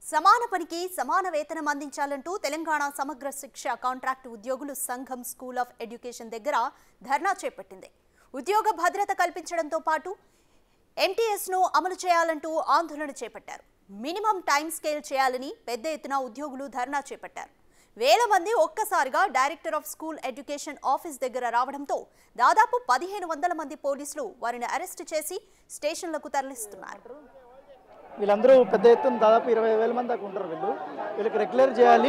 సమాన పనికి సమాన వేతనం అందించాలంటూ తెలంగాణ సమగ్ర శిక్ష కాంట్రాక్టు ఉద్యోగులు సంఘం స్కూల్ ఆఫ్ ఎడ్యుకేషన్ దగ్గర ధర్నా చేపట్టింది ఉద్యోగ భద్రత కల్పించడంతో పాటు ఎంటీఎస్ను అమలు చేయాలంటూ ఆందోళన చేపట్టారు మినిమం టైం స్కేల్ చేయాలని పెద్ద ఎత్తున ఉద్యోగులు ధర్నా చేపట్టారు వేల మంది ఒక్కసారిగా director of school education office దగ్గర రావడంతో దాదాపు పదిహేను వందల మంది పోలీసులు వారిని అరెస్టు చేసి స్టేషన్లకు తరలిస్తున్నారు వీళ్ళందరూ పెద్ద ఎత్తున దాదాపు ఇరవై వేల మంది దాకా ఉంటారు వీళ్ళు వీళ్ళకి రెగ్యులర్ చేయాలి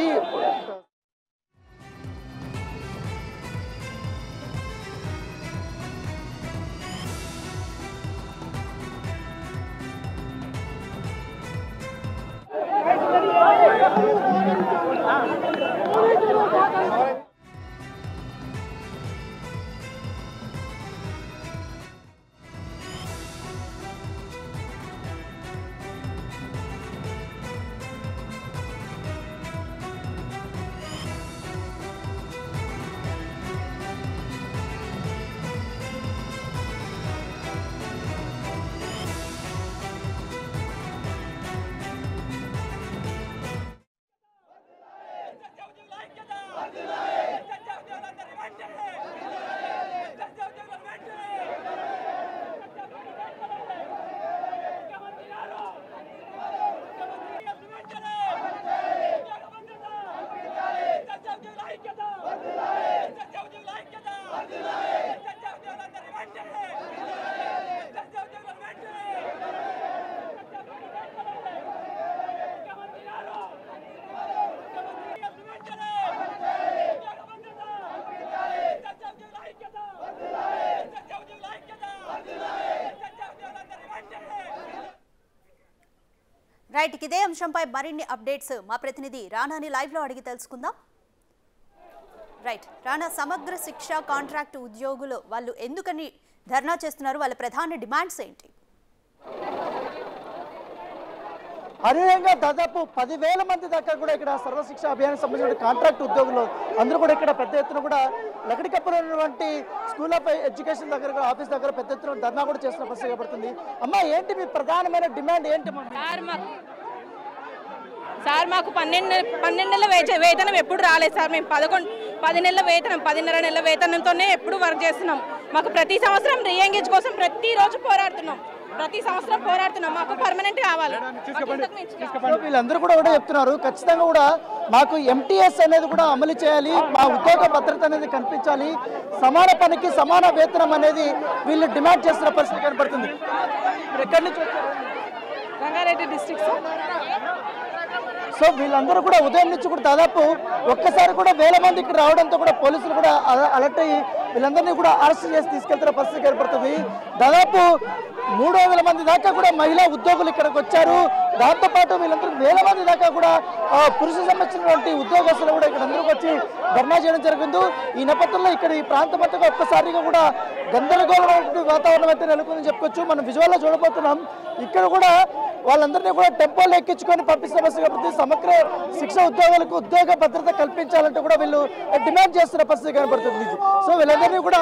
రైట్ ఇదే అంశంపై మరిన్ని అప్డేట్స్ మా ప్రతినిధి రానాని లైవ్లో అడిగి తెలుసుకుందాం రైట్ రానా సమగ్ర శిక్ష కాంట్రాక్ట్ ఉద్యోగులు వాళ్ళు ఎందుకని ధర్నా చేస్తున్నారు వాళ్ళ ప్రధాన డిమాండ్స్ ఏంటి అదేవిధంగా దాదాపు పదివేల మంది దాకా కూడా ఇక్కడ సర్వశిక్ష అభియానికి సంబంధించిన కాంట్రాక్ట్ ఉద్యోగులు అందరూ కూడా ఇక్కడ పెద్ద ఎత్తున కూడా లకడికప్పులో ఉన్నటువంటి స్కూల్ ఆఫ్ ఎడ్యుకేషన్ దగ్గర కూడా ఆఫీస్ దగ్గర పెద్ద ఎత్తున ధర్నా కూడా చేస్తున్న పరిస్థితి కనబడుతుంది అమ్మా ఏంటి మీ ప్రధానమైన డిమాండ్ ఏంటి అమ్మా? సార్ మాకు సార్ మాకు పన్నెండు పన్నెండు నెలల వేచ- వేతనం ఎప్పుడు రాలేదు సార్ మేము పదకొండు పది నెలల వేతనం పదిన్నర నెలల వేతనంతోనే ఎప్పుడు వర్క్ చేస్తున్నాం మాకు ప్రతి సంవత్సరం రీఎంగేజ్ కోసం ప్రతిరోజు పోరాడుతున్నాం ప్రతి సంవత్సరం పోరాడుతున్నాం మాకు పర్మనెంట్ కావాలి మాకు ఇంతకు మించి కావాలి. సో వీళ్ళందరూ కూడా ఒకటే చెప్తున్నారు ఖచ్చితంగా కూడా మాకు ఎంటీఎస్ అనేది కూడా అమలు చేయాలి మా ఉద్యోగ భద్రత అనేది కనిపించాలి సమాన పనికి సమాన వేతనం అనేది వీళ్ళు డిమాండ్ చేస్తున్న పరిస్థితి కనబడుతుంది మీరు ఎక్కడి నుంచి వచ్చారు రంగారెడ్డి డిస్ట్రిక్ట్ సార్ సో వీళ్ళందరూ కూడా ఉదయం నుంచి కూడా దాదాపు ఒక్కసారి కూడా వేల మంది ఇక్కడ రావడంతో కూడా పోలీసులు కూడా అల- అలర్ట్ అయ్యి వీళ్ళందరినీ కూడా అరెస్ట్ చేసి తీసుకెళ్తున్న పరిస్థితి ఏర్పడుతుంది దాదాపు మూడు వందల మంది దాకా కూడా మహిళా ఉద్యోగులు ఇక్కడికి వచ్చారు దాంతో పాటు వీళ్ళందరూ వేల మంది దాకా కూడా ఆ, పురుష సంబంధించినటువంటి ఉద్యోగస్తులు కూడా ఇక్కడ అందరూ వచ్చి ధర్నా చేయడం జరిగింది ఈ నేపథ్యంలో ఇక్కడ ఈ ప్రాంతం అంతా ఒక్కసారిగా కూడా గందరగోళమైనటువంటి వాతావరణం అయితే నెలకొందని చెప్పుకోవచ్చు మనం విజువల్లో చూడబోతున్నాం ఇక్కడ కూడా వాళ్ళందరినీ కూడా టెంపోలు ఎక్కించుకొని పంపిస్తున్న పరిస్థితి కాబట్టి సమగ్ర శిక్ష ఉద్యోగులకు ఉద్యోగ భద్రత కల్పించాలంటే కూడా వీళ్ళు డిమాండ్ చేస్తున్న పరిస్థితి కనబడుతుంది సో వీళ్ళందరినీ కూడా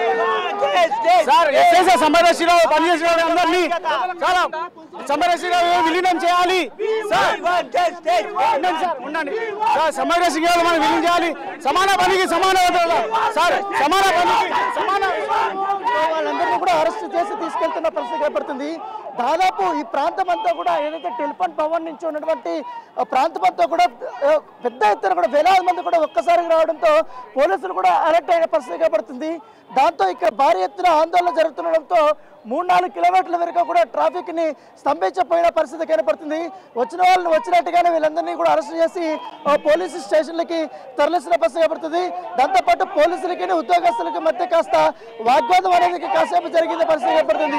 సార్ ఎస్ఎస్ఏ సమరశిరావు పనిచేసిన అందరినీ చాలా సమరశిరావు విలీనం చేయాలి సార్ ఉండండి సార్ ఉండండి సార్ సమరశిరావు మనం విలీనం చేయాలి సమాన పనికి సమాన వేతనం. సార్ సమాన పనికి సమాన వాళ్ళందరినీ కూడా అరెస్ట్ చేసి తీసుకెళ్తున్న పరిస్థితి ఏర్పడుతుంది దాదాపు ఈ ప్రాంతం అంతా కూడా ఏదైతే టెలిఫోన్ భవన్ నుంచి ఉన్నటువంటి ఆ ప్రాంతం అంతా కూడా ఆ, పెద్ద ఎత్తున కూడా వేలాది మంది కూడా ఒక్కసారిగా రావడంతో పోలీసులు కూడా అలర్ట్ అయిన పరిస్థితి ఏర్పడుతుంది దాంతో ఇక్కడ భారీ ఎత్తున ఆందోళన జరుగుతుండడంతో మూడు నాలుగు కిలోమీటర్ల వరకు కూడా ట్రాఫిక్ ని స్తంభించపోయిన పరిస్థితి కనపడుతుంది వచ్చిన వాళ్ళని వచ్చినట్టుగానే వీళ్ళందరినీ కూడా అరెస్ట్ చేసి ఆ, పోలీసు స్టేషన్లకి తరలిస్తున్న పరిస్థితి ఏర్పడుతుంది దాంతోపాటు పోలీసులకి ఉద్యోగస్తులకి మధ్య కాస్త వాగ్వాదం అనేది కాసేపు జరిగిన పరిస్థితి ఏర్పడుతుంది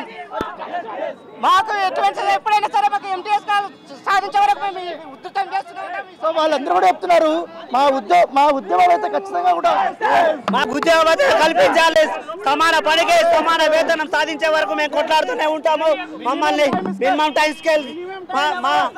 మాకు ఎటువంటి ఎప్పుడైనా సరే మాకు ఎంటీఎస్ సాధించే వరకు మేము ఉద్ధృతం చేస్తున్నాం సో వాళ్ళందరూ కూడా చెప్తున్నారు మా ఉద్యోగ మా ఉద్యమం అయితే ఖచ్చితంగా కూడా మాకు ఉద్యోగ భద్రత కల్పించాలి సమాన పనికి సమాన వేతనం సాధించే వరకు మేము కొట్లాడుతూనే ఉంటాము మమ్మల్ని మినిమం టైం స్కేల్ మా మా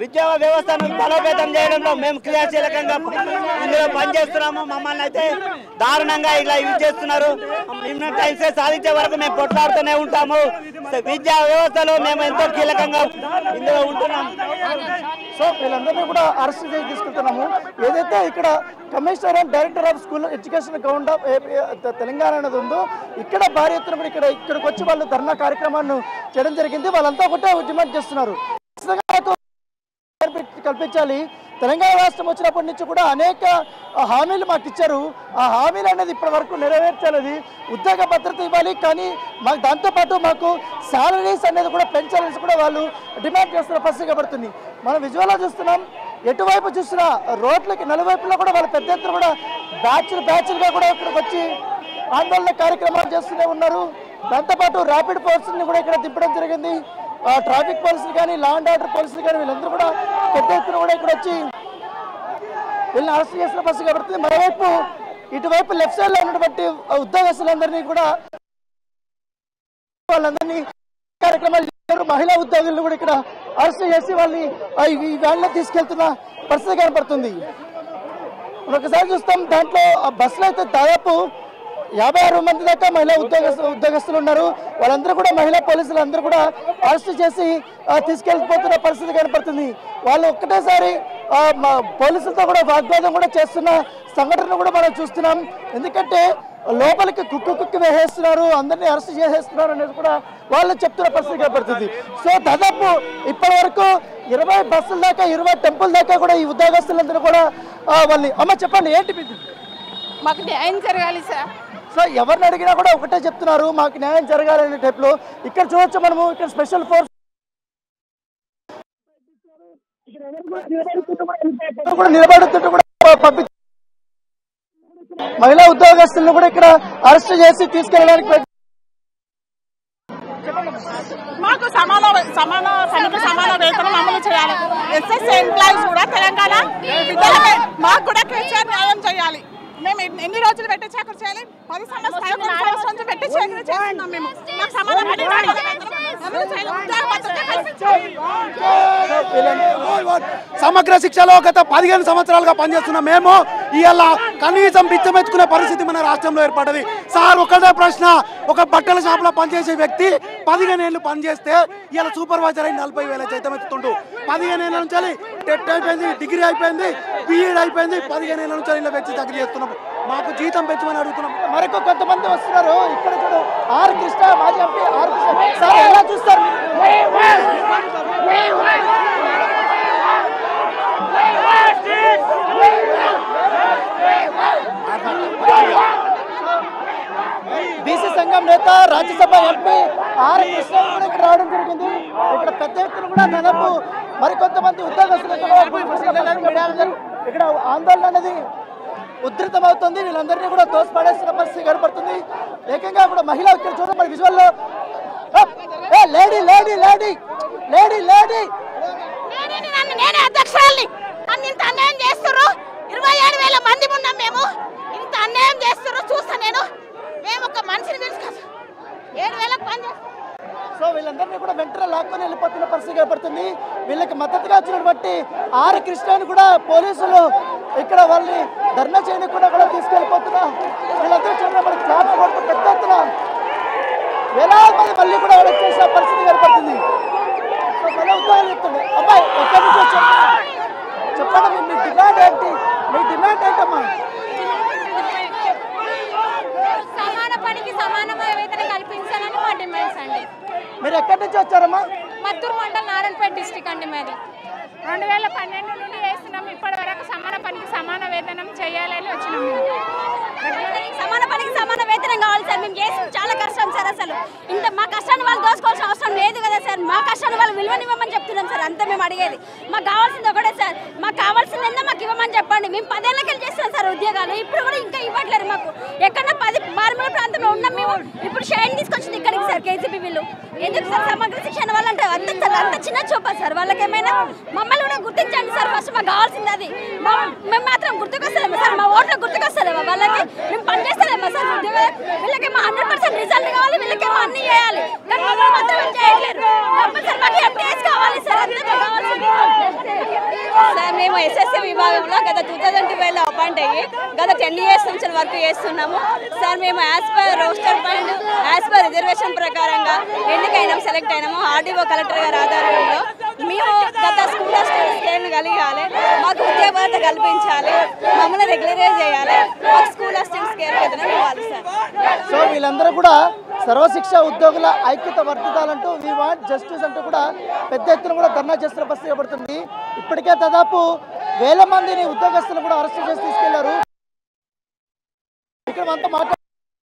విద్యా వ్యవస్థను బలోపేతం చేయడంలో మేము క్రియాశీలకంగా ఇందులో పనిచేస్తున్నాము మమ్మల్ని అయితే దారుణంగా ఇలా ఇది చేస్తున్నారు మినిమం టైమ్స్ సాధించే వరకు మేము కొట్లాడుతూనే ఉంటాము విద్యా వ్యవస్థలో మేము ఎంతో కీలకంగా ఇందులో ఉంటున్నాం సో వీళ్ళందరినీ కూడా అరెస్ట్ చేసి తీసుకెళ్తున్నాము ఏదైతే ఇక్కడ commissioner and director of school education government of AP త- తెలంగాణ అనేది ఉందో ఇక్కడ భారీ ఎత్తున కూడా ఇక్కడ ఇక్కడికి వచ్చి వాళ్ళు ధర్నా కార్యక్రమాన్ని చేయడం జరిగింది వాళ్ళంతా ఒకటే డిమాండ్ చేస్తున్నారు ఖచ్చితంగా మాకు కల్పి- కల్పించాలి తెలంగాణ రాష్ట్రం వచ్చినప్పటి నుంచి కూడా అనేక ఆ, హామీలు మాకు ఇచ్చారు ఆ హామీలు అనేది ఇప్పటి వరకు నెరవేర్చాలి ఉద్యోగ భద్రత ఇవ్వాలి కానీ మాకు దాంతోపాటు మాకు శాలరీస్ అనేది కూడా పెంచాలని కూడా వాళ్ళు డిమాండ్ చేస్తున్న పరిస్థితి కనబడుతుంది మనం విజువల్లో చూస్తున్నాం ఎటువైపు చూసినా రోడ్లకి నలువైపులా కూడా వాళ్ళు పెద్ద ఎత్తున కూడా బ్యాచ్లు బ్యాచ్లుగా కూడా ఇక్కడికి వచ్చి ఆందోళన కార్యక్రమాలు చేస్తూనే ఉన్నారు దాంతోపాటు ర్యాపిడ్ ఫోర్స్ని కూడా ఇక్కడ దింపడం జరిగింది ఆ, ట్రాఫిక్ పోలీసులు కానీ లా అండ్ ఆర్డర్ పోలీసులు కానీ వీళ్ళందరూ కూడా పెద్ద ఎత్తున కూడా ఇక్కడ వచ్చి వీళ్ళని అరెస్ట్ చేసిన పరిస్థితి కనబడుతుంది మరోవైపు ఇటువైపు లెఫ్ట్ సైడ్ లో ఉన్నటువంటి ఉద్యోగస్తులందరినీ కూడా వాళ్ళందరినీ కార్యక్రమాలు చేశారు మహిళా ఉద్యోగులను కూడా ఇక్కడ అరెస్ట్ చేసి వాళ్ళని ఆ, ఈ ఈ వ్యాన్లో తీసుకెళ్తున్న పరిస్థితి కనపడుతుంది మనం ఒకసారి చూస్తాం దాంట్లో ఆ బస్సులో అయితే దాదాపు యాభై ఆరు మంది దాకా మహిళా ఉద్యోగస్తు ఉద్యోగస్తులు ఉన్నారు వాళ్ళందరూ కూడా మహిళా పోలీసులు అందరూ కూడా అరెస్ట్ చేసి ఆ, తీసుకెళ్ళిపోతున్న పరిస్థితి కనపడుతుంది వాళ్ళు ఒక్కటేసారి ఆ, మా పోలీసులతో కూడా వాగ్వాదం కూడా చేస్తున్న సంఘటన కూడా మనం చూస్తున్నాం ఎందుకంటే లోపలికి కుక్కు కుక్కు వేసేస్తున్నారు అందరినీ అరెస్ట్ చేసేస్తున్నారు అనేది కూడా వాళ్ళు చెప్తున్న పరిస్థితి కనపడుతుంది సో దాదాపు ఇప్పటి వరకు ఇరవై బస్సుల దాకా ఇరవై టెంపుల్ దాకా కూడా ఈ ఉద్యోగస్తులందరూ కూడా ఆ, వాళ్ళని అమ్మ చెప్పండి ఏంటి మీది మాకు న్యాయం జరగాలి సార్ సో ఎవరిని అడిగినా కూడా ఒకటే చెప్తున్నారు మాకు న్యాయం జరగాలనే టైప్ లో ఇక్కడ చూడొచ్చు మనము ఇక్కడ స్పెషల్ ఫోర్స్ కూడా నిలబడుతుంటే కూడా పంపి మహిళా ఉద్యోగస్తులను కూడా ఇక్కడ అరెస్ట్ చేసి తీసుకెళ్ళడానికి ప్రయత్నం మాకు సమాన సమాన పనికి సమాన వేతనం అమలు చేయాలి ఎస్ఎస్ ఎంప్లాయీస్ కూడా తెలంగాణ విద్యాలయ మాకు కూడా కేసీఆర్ న్యాయం చేయాలి మేము ఎన్ని- ఎన్ని రోజులు పెట్టి చాకరీ చేయాలి పది సంవత్సరాలు పదకొండు సంవత్సరాల నుంచి పెట్టి చాకరీ చేస్తున్నాం మేము మాకు సమాన పనికి సమాన వేతనం అమలు చేయాలి. ఉద్యోగ భద్రత కల్పించాలి. సమగ్ర శిక్షలో గత పదిహేను సంవత్సరాలుగా పనిచేస్తున్న మేము ఇవాళ కనీసం బిచ్చమెత్తుకునే పరిస్థితి మన రాష్ట్రంలో ఏర్పడ్డది సార్ ఒకటే ప్రశ్న ఒక బట్టల షాప్లో పనిచేసే వ్యక్తి పదిహేను ఏళ్ళు పనిచేస్తే ఇవాళ సూపర్వైజర్ అయి నలభై వేల జీతం ఎత్తుతుండు పదిహేను ఏళ్ళ నుంచి టెట్ అయిపోయింది డిగ్రీ అయిపోయింది బీఎడ్ అయిపోయింది పదిహేను ఏళ్ళ నుంచి ఇలా వ్యక్తి దగ్గర చేస్తున్నాం మాకు జీతం పెంచమని అడుగుతున్నాం మరొక కొంతమంది వస్తున్నారు ఇక్కడ చూడు ఆర్ కృష్ణ మాజీ ఎంపీ ఆర్ కృష్ణ సార్ ఎలా చూస్తారు మీరు? బీసీ సంఘం నేత రాజ్యసభ ఎంపీ ఆర్ కృష్ణ కూడా ఇక్కడ రావడం జరిగింది ఇక్కడ పెద్ద ఎత్తున కూడా దాదాపు మరికొంతమంది ఉద్యోగస్తులు ఇక్కడ ఇక్కడ ఆందోళన అనేది ఉధృతమవుతుంది వీళ్ళందరినీ కూడా తోసిపడేస్తున్న పరిస్థితి కనపడుతుంది ఏకంగా కూడా మహిళ ఇక్కడ చూడండి మరి విజువల్లో ఏ lady lady lady lady lady నేనే నన్ను నేనే అధ్యక్షురాల్ని నన్ను ఇంత అన్యాయం చేస్తుర్రు ఇరవై ఏడు వేల మంది ఉన్నాం మేము ఇంత అన్యాయం చేస్తుర్రు చూస్తా నేను మేము ఒక మనిషిని పిలుచుకోవచ్చు ఏడు వేలకు పని చేస్తాం సో వీళ్ళందరినీ కూడా వెంటనే లాక్కొని వెళ్ళిపోతున్న పరిస్థితి కనపడుతుంది వీళ్ళకి మద్దతుగా వచ్చినటువంటి ఆర్ కృష్ణని కూడా పోలీసులు ఇక్కడ వాళ్ళని ధర్నా చేయకుండా కూడా తీసుకెళ్ళిపోతున్నా వీళ్ళందరూ చూడండి మనకి క్లాప్స్ కొడుతూ పెద్ద ఎత్తున వేలాది మంది మళ్ళీ కూడా వెనక్కి చేసిన పరిస్థితి కనపడుతుంది సో మళ్ళీ ఉద్యోగాలు చెప్తుంది అమ్మాయి ఎక్కడి నుంచి వచ్చారు చెప్పండి మీ- మీ డిమాండ్ ఏంటి మీ డిమాండ్ ఏంటమ్మా సమాన పనికి సమానమైన వేతనం కల్పించాలని మా డిమాండ్స్ అండి మీరు ఎక్కడి నుంచి వచ్చారమ్మా మత్తూరు మండలం నారాయణపేట డిస్టిక్ అండి మాది రెండు వేల పన్నెండు నుండి వేస్తున్నాం ఇప్పటి వరకు సమాన పనికి సమాన వేతనం చేయాలని వచ్చినాం సమాన పనికి సమాన వేతనం కావాలి సార్ మేము చేసి చాలా కష్టం సార్ అసలు ఇంత మా కష్టాన్ని వాళ్ళు దోసుకోవాల్సిన అవసరం లేదు కదా సార్ మా కష్టాన్ని వాళ్ళు విలువనివ్వమని చెప్తున్నాం సార్ అంతే మేము అడిగేది మాకు కావాల్సింది ఒకటే సార్ మాకు కావాల్సింది ఏందో మాకు ఇవ్వమని చెప్పండి మేము పదేళ్ళకి చేస్తున్నాం సార్ ఉద్యోగాలు ఇప్పుడు కూడా ఇంకా ఇవ్వట్లేరు మాకు ఎక్కడన్నా పది మారుమూల ప్రాంతంలో ఉన్నాం మేము ఇప్పుడు షైన్ తీసుకొచ్చింది ఇక్కడికి సార్ కేసీపీ వీళ్ళు ఎందుకు సార్ సమగ్ర శిక్షణ వాళ్ళంటే అంత సార్ అంత చిన్న చూపా సార్ వాళ్ళకి ఏమైనా మమ్మల్ని కూడా గుర్తించండి సార్ ఫస్ట్ మాకు కావాల్సింది అది మా- మేము మాత్రం గుర్తుకొస్తలేమా సార్ మా ఓట్లు గుర్తుకొస్తలేమా వాళ్ళకి మేము పనిచేస్తలేమా సార్ ఉద్యోగాలు వీళ్ళకి మా హండ్రెడ్ పర్సెంట్ రిజల్ట్ కావాలి వీళ్ళకేమో అన్ని చేయాలి కానీ మమ్మల్ని మాత్రం ఏం చేయట్లేరు కంపల్సరీ మాకు ఎంటీఎస్ కావాలి సార్ అంతే మాకు కావాల్సింది విభాగంలో గత టూ థౌజండ్ ట్వెల్వ్లో అపాయింట్ అయ్యి గత టెన్ ఇయర్స్ నుంచి వర్క్ చేస్తున్నాము సార్ మేము as per roster point as per reservation ప్రకారంగా ఎన్నికైనాం సెలెక్ట్ అయినాము ఆర్డీఓ కలెక్టర్ గారి ఆధ్వర్యంలో మేము గత స్కూల్ స్టూడెంట్ స్కేల్ కలిగాలి మాకు ఉద్యోగ భద్రత కల్పించాలి మమ్మల్ని రెగ్యులరైజ్ చేయాలి మాకు స్కూల్ అసిస్టెంట్ స్కేల్ వేతనం ఇవ్వాలి సార్ సో వీళ్ళందరూ కూడా సర్వశిక్ష ఉద్యోగుల ఐక్యత వర్ధితాలంటూ వీ వాంట్ జస్టిస్ అంటూ కూడా పెద్ద ఎత్తున కూడా ధర్నా చేస్తున్న పరిస్థితి ఏర్పడుతుంది ఇప్పటికే దాదాపు వేల మందిని ఉద్యోగస్తులు కూడా అరెస్ట్ చేసి తీసుకెళ్లారు ఇక్కడ అంతా మాట్లాడు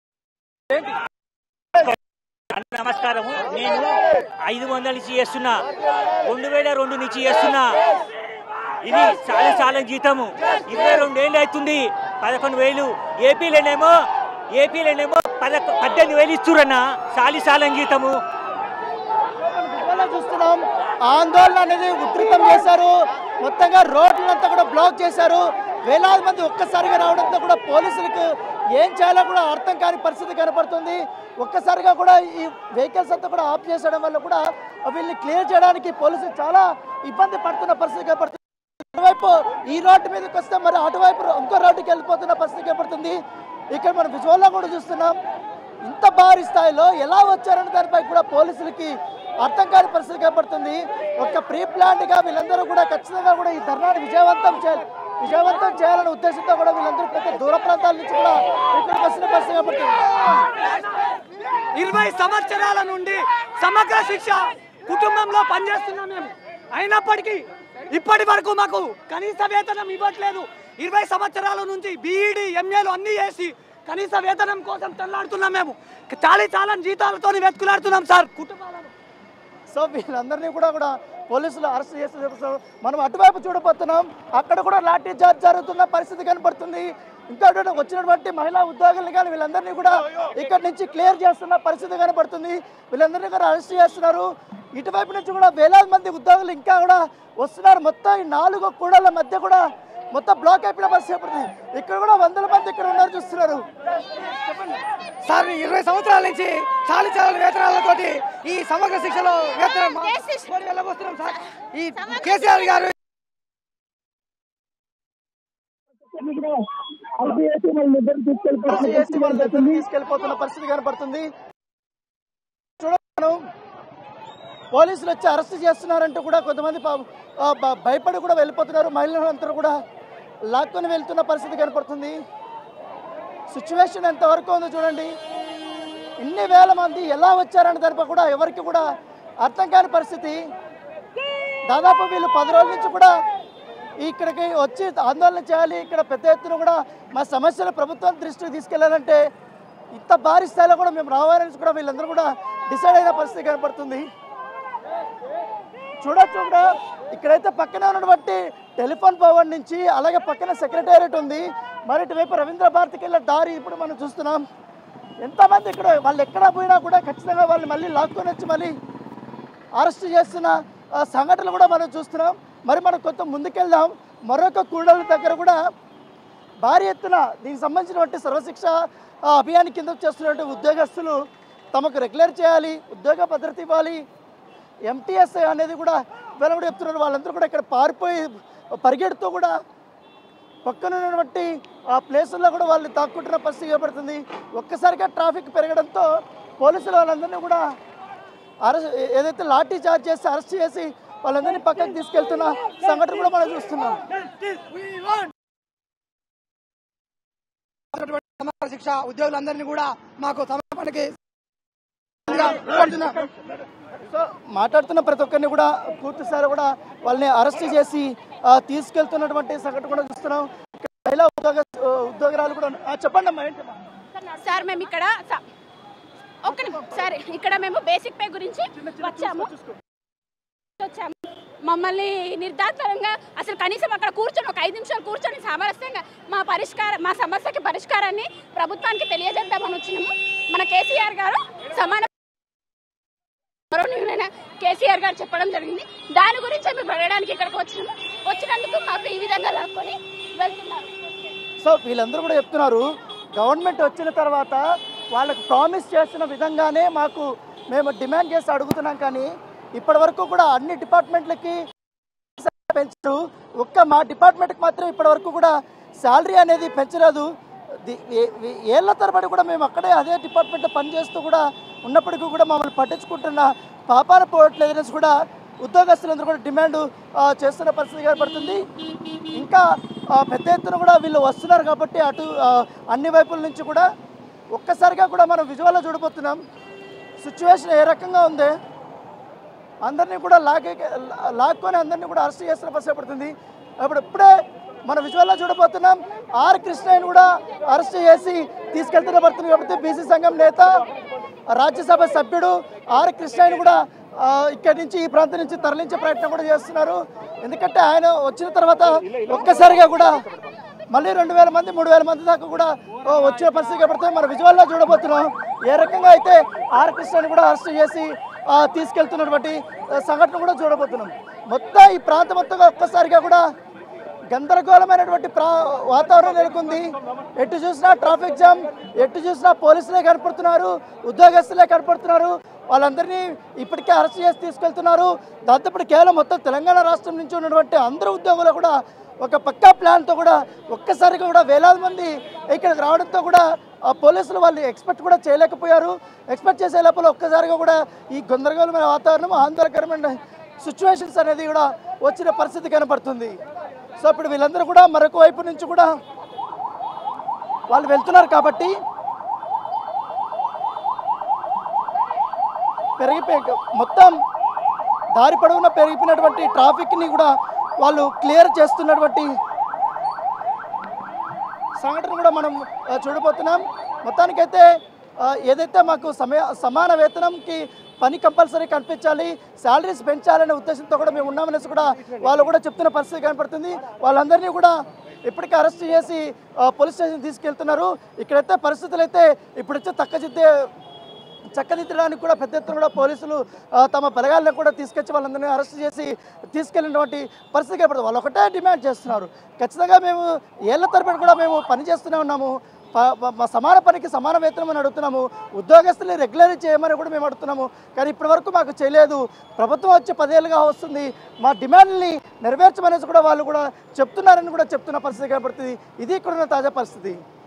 నమస్కారము నేను ఐదు వందల నుంచి చేస్తున్నా రెండు వేల రెండు నుంచి చేస్తున్నా ఇది చాలా చాలా జీతము ఇరవై రెండు ఏళ్ళు అవుతుంది పదకొండు వేలు ఏపీలోనేమో ఏపీలోనేమో పద పద్దెనిమిది వేలు ఇస్తురన్న సాలి సాలం జీతము ఇవాళ చూస్తున్నాం ఆందోళన అనేది ఉధృతం చేశారు మొత్తంగా రోడ్లంతా కూడా బ్లాక్ చేశారు వేలాది మంది ఒక్కసారిగా రావడంతో కూడా పోలీసులకు ఏం చేయాలో కూడా అర్థం కాని పరిస్థితి కనపడుతుంది ఒక్కసారిగా కూడా ఈ వెహికల్స్ అంతా కూడా ఆఫ్ చేసడం వల్ల కూడా వీళ్ళని క్లియర్ చేయడానికి పోలీసులు చాలా ఇబ్బంది పడుతున్న పరిస్థితి కనపడుతుంది అటువైపు ఈ రోడ్డు మీదకి వస్తే మరి అటువైపు ఇంకో రోడ్డుకి వెళ్ళిపోతున్న పరిస్థితి కనపడుతుంది ఇక్కడ మనం విజువల్లో కూడా చూస్తున్నాం ఇంత భారీ స్థాయిలో ఎలా వచ్చారని దానిపై కూడా పోలీసులకి అర్థం కాని పరిస్థితి కనపడుతుంది ఒక ప్రీ ప్లాన్డ్ గా వీళ్ళందరూ కూడా ఖచ్చితంగా కూడా ఈ ధర్నాన్ని విజయవంతం చేయాలి విజయవంతం చేయాలనే ఉద్దేశంతో కూడా వీళ్ళందరూ పెద్ద దూర ప్రాంతాల నుంచి కూడా ఇక్కడికి వస్తున్న పరిస్థితి కనపడుతుంది ఇరవై సంవత్సరాల నుండి సమగ్ర శిక్ష కుటుంబంలో పనిచేస్తున్నాం మేము అయినప్పటికీ ఇప్పటి వరకు మాకు కనీస వేతనం ఇవ్వట్లేదు ఇరవై సంవత్సరాల నుంచి బీఈడి ఎంఏలు అన్ని చేసి కనీస వేతనం కోసం తెల్లాడుతున్నాం మేము చాలా చాలా జీతాలతో వెతుకులాడుతున్నాం సార్ కుటుంబాలను సో వీళ్ళందరినీ కూడా కూడా పోలీసులు అరెస్ట్ చేసి మనం అటువైపు చూడబోతున్నాం అక్కడ కూడా లాఠీ చార్జ్ జరుగుతున్న పరిస్థితి కనపడుతుంది ఇంకా అటు వచ్చినటువంటి మహిళా ఉద్యోగులు కానీ వీళ్ళందరినీ కూడా ఇక్కడ నుంచి క్లియర్ చేస్తున్న పరిస్థితి కనపడుతుంది వీళ్ళందరినీ కూడా అరెస్ట్ చేస్తున్నారు ఇటువైపు నుంచి కూడా వేలాది మంది ఉద్యోగులు ఇంకా కూడా వస్తున్నారు మొత్తం ఈ నాలుగు కూడల మధ్య కూడా మొత్తం బ్లాక్ అయిపోయిన పరిస్థితి ఏర్పడుతుంది ఇక్కడ కూడా వందల మంది ఇక్కడ ఉన్నారు చూస్తున్నారు సార్ ఇరవై సంవత్సరాల నుంచి చాలి చాలా వేతనాలతోటి ఈ సమగ్ర శిక్షలో వేతనం కోడి వెళ్ళబోతున్నాం సార్ ఈ కేసీఆర్ గారు చేసి వాళ్ళ దగ్గరికి తీసుకెళ్లిపోతున్న పరిస్థితి కనపడుతుంది చూడను పోలీసులు వచ్చి అరెస్ట్ చేస్తున్నారంటూ కూడా కొంతమంది పా- ఆ బ- భయపడి కూడా వెళ్ళిపోతున్నారు మహిళలందరూ కూడా లాక్కొని వెళ్తున్న పరిస్థితి కనపడుతుంది సిచ్యువేషన్ ఎంతవరకు ఉందో చూడండి ఇన్ని వేల మంది ఎలా వచ్చారని దానిపై కూడా ఎవరికి కూడా అర్థం కాని పరిస్థితి దాదాపు వీళ్ళు పది రోజుల నుంచి కూడా ఇక్కడికి వచ్చి ఆందోళన చేయాలి ఇక్కడ పెద్ద ఎత్తున కూడా మా సమస్యలు ప్రభుత్వం దృష్టికి తీసుకెళ్లాలంటే ఇంత భారీ స్థాయిలో కూడా మేము రావాలని కూడా వీళ్ళందరూ కూడా డిసైడ్ అయిన పరిస్థితి కనపడుతుంది చూడొచ్చు కూడా ఇక్కడైతే పక్కనే ఉన్నటువంటి టెలిఫోన్ భవన్ నుంచి అలాగే పక్కన సెక్రటేరియట్ ఉంది మరి ఇటువైపు రవీంద్ర భారతికి వెళ్ళే దారి ఇప్పుడు మనం చూస్తున్నాం ఎంతమంది ఇక్కడ వాళ్ళు ఎక్కడ పోయినా కూడా ఖచ్చితంగా వాళ్ళు మళ్ళీ లాక్కొని వచ్చి మళ్ళీ అరెస్ట్ చేస్తున్న ఆ, సంఘటనలు కూడా మనం చూస్తున్నాం మరి మనం కొంత ముందుకెళ్దాం మరొక కూడల దగ్గర కూడా భారీ ఎత్తున దీనికి సంబంధించినటువంటి సర్వశిక్ష ఆ, అభియాన్ కింద చేస్తున్నటువంటి ఉద్యోగస్తులు తమకు రెగ్యులర్ చేయాలి ఉద్యోగ భద్రత ఇవ్వాలి ఎంటీఎస్ అనేది కూడా వెలువడి చెప్తున్నారు వాళ్ళందరూ కూడా ఇక్కడ పారిపోయి పరిగెడుతూ కూడా పక్కన ఉన్నటువంటి ఆ ప్లేసుల్లో కూడా వాళ్ళు తాక్కుంటున్న పరిస్థితి ఏర్పడుతుంది ఒక్కసారిగా ట్రాఫిక్ పెరగడంతో పోలీసులు వాళ్ళందరినీ కూడా అరెస్ట్ ఏదైతే లాఠీ చార్జ్ చేసి అరెస్ట్ చేసి వాళ్ళందరినీ పక్కకు తీసుకెళ్తున్న సంఘటన కూడా మనం చూస్తున్నాం సమగ్ర శిక్ష ఉద్యోగులందరినీ కూడా మాకు సమర్పణకి సో మాట్లాడుతున్న ప్రతి ఒక్కరిని కూడా పూర్తి స్థాయిలో కూడా వాళ్ళని అరెస్ట్ చేసి ఆ, తీసుకెళ్తున్నటువంటి సంఘటన కూడా చూస్తున్నాం ఇక్కడ మహిళా ఉద్యోగ ఉద్యోగరాలు కూడా ఉన్నారు. ఆ, చెప్పండి అమ్మా ఏంటమ్మా సార్ మేము ఇక్కడ స- ఒక్క నిమిషం సార్ ఇక్కడ మేము బేసిక్ పే గురించి వచ్చాము వచ్చాము మమ్మల్ని నిర్ధారణంగా అసలు కనీసం అక్కడ కూర్చొని ఒక ఐదు నిమిషాలు కూర్చొని సామరస్యంగా మా పరిష్కారం మా సమస్యకి పరిష్కారాన్ని ప్రభుత్వానికి తెలియజేద్దామని వచ్చినాము మన కేసీఆర్ గారు సమాన గౌరవనీయులైన కేసీఆర్ గారు చెప్పడం జరిగింది దాని గురించి మేము అడగడానికి ఇక్కడికి వచ్చినాము వచ్చినందుకు మాకు ఈ విధంగా లాక్కొని వెళ్తున్నారు సో వీళ్ళందరూ కూడా చెప్తున్నారు గవర్నమెంట్ వచ్చిన తర్వాత వాళ్ళకు ప్రామిస్ చేసిన విధంగానే మాకు మేము డిమాండ్ చేసి అడుగుతున్నాం కానీ ఇప్పటి వరకు కూడా అన్ని డిపార్ట్మెంట్లకి పెంచరు ఒక్క మా డిపార్ట్మెంట్కి మాత్రం ఇప్పటి వరకు కూడా శాలరీ అనేది పెంచలేదు ది- ఏ- ఏ- ఏళ్ల తరబడి కూడా మేము అక్కడే అదే డిపార్ట్మెంట్లో పనిచేస్తూ కూడా ఉన్నప్పటికీ కూడా మమ్మల్ని పట్టించుకుంటున్న పాపాన పోవట్లేదనేసి కూడా ఉద్యోగస్తులందరూ కూడా డిమాండ్ ఆ, చేస్తున్న పరిస్థితి ఏర్పడుతుంది ఇంకా ఆ, పెద్ద ఎత్తున కూడా వీళ్ళు వస్తున్నారు కాబట్టి అటు ఆ, అన్ని వైపుల నుంచి కూడా ఒక్కసారిగా కూడా మనం విజువల్లో చూడబోతున్నాం సిచ్యువేషన్ ఏ రకంగా ఉంది అందరినీ కూడా లాగే లాక్కొని అందరినీ కూడా అరెస్ట్ చేస్తున్న పరిస్థితి పడుతుంది అప్పుడు ఇప్పుడే మన విజువల్లో చూడబోతున్నాం ఆర్ కృష్ణయ్యను కూడా అరెస్ట్ చేసి తీసుకెళ్తున్న పడుతుంది కాబట్టి బీసీ సంఘం నేత రాజ్యసభ సభ్యుడు ఆర్ కృష్ణయ్యను కూడా ఆ, ఇక్కడి నుంచి ఈ ప్రాంతం నుంచి తరలించే ప్రయత్నం కూడా చేస్తున్నారు ఎందుకంటే ఆయన వచ్చిన తర్వాత ఒక్కసారిగా కూడా మళ్ళీ రెండు వేల మంది మూడు వేల మంది దాకా కూడా ఓ, వచ్చిన పరిస్థితి కనబడుతుంది మన విజువల్లో చూడబోతున్నాం ఏ రకంగా అయితే ఆర్ కృష్ణని కూడా అరెస్ట్ చేసి ఆ, తీసుకెళ్తున్నటువంటి ఆ, సంఘటన కూడా చూడబోతున్నాం మొత్తం ఈ ప్రాంతం మొత్తం ఒక్కసారిగా కూడా గందరగోళమైనటువంటి ప్రా వాతావరణం నెలకొంది ఎటు చూసినా ట్రాఫిక్ జామ్ ఎటు చూసినా పోలీసులే కనపడుతున్నారు ఉద్యోగస్తులే కనపడుతున్నారు వాళ్ళందరినీ ఇప్పటికే అరెస్ట్ చేసి తీసుకెళ్తున్నారు దాంతో ఇప్పుడు కేవలం మొత్తం తెలంగాణ రాష్ట్రం నుంచి ఉన్నటువంటి అందరు ఉద్యోగులు కూడా ఒక పక్కా ప్లాన్తో కూడా ఒక్కసారిగా కూడా వేలాది మంది ఇక్కడికి రావడంతో కూడా ఆ పోలీసులు వాళ్ళు ఎక్స్పెక్ట్ కూడా చేయలేకపోయారు ఎక్స్పెక్ట్ చేసే లోపల ఒక్కసారిగా కూడా ఈ గందరగోళమైన వాతావరణం ఆందోళనకరమైన సిచ్యువేషన్స్ అనేది కూడా వచ్చిన పరిస్థితి కనపడుతుంది సో ఇప్పుడు వీళ్ళందరూ కూడా మరొక వైపు నుంచి కూడా వాళ్ళు వెళ్తున్నారు కాబట్టి పెరిగిపోయి మొత్తం దారి పొడవునా పెరిగిపోయినటువంటి ట్రాఫిక్ని కూడా వాళ్ళు క్లియర్ చేస్తున్నటువంటి సంఘటన కూడా మనం ఆ, చూడబోతున్నాం మొత్తానికైతే ఆ, ఏదైతే మాకు సమయ సమాన వేతనంకి పని కంపల్సరీ కనిపించాలి శాలరీస్ పెంచాలనే ఉద్దేశంతో కూడా మేము ఉన్నామనేసి కూడా వాళ్ళు కూడా చెప్తున్న పరిస్థితి కనపడుతుంది వాళ్ళందరినీ కూడా ఇప్పటికే అరెస్ట్ చేసి ఆ, పోలీస్ స్టేషన్ తీసుకెళ్తున్నారు ఇక్కడైతే పరిస్థితులు అయితే ఇప్పుడైతే తక్కజిద్దే చక్కదిద్దడానికి కూడా పెద్ద ఎత్తున కూడా పోలీసులు ఆ, తమ బలగాలను కూడా తీసుకొచ్చి వాళ్ళందరినీ అరెస్ట్ చేసి తీసుకెళ్ళినటువంటి పరిస్థితి ఏర్పడుతుంది వాళ్ళు ఒకటే డిమాండ్ చేస్తున్నారు ఖచ్చితంగా మేము ఏళ్ల తరబడి కూడా మేము పని చేస్తూనే ఉన్నాము ప- ప- మా సమాన పనికి సమాన వేతనం అని అడుగుతున్నాము ఉద్యోగస్తులు రెగ్యులర్ చేయమని కూడా మేము అడుగుతున్నాము కానీ ఇప్పటి వరకు మాకు చేయలేదు ప్రభుత్వం వచ్చి పదేళ్ళుగా వస్తుంది మా డిమాండ్ని నెరవేర్చమనేసి కూడా వాళ్ళు కూడా చెప్తున్నారని కూడా చెప్తున్న పరిస్థితి కనబడుతుంది ఇది ఇక్కడ ఉన్న తాజా పరిస్థితి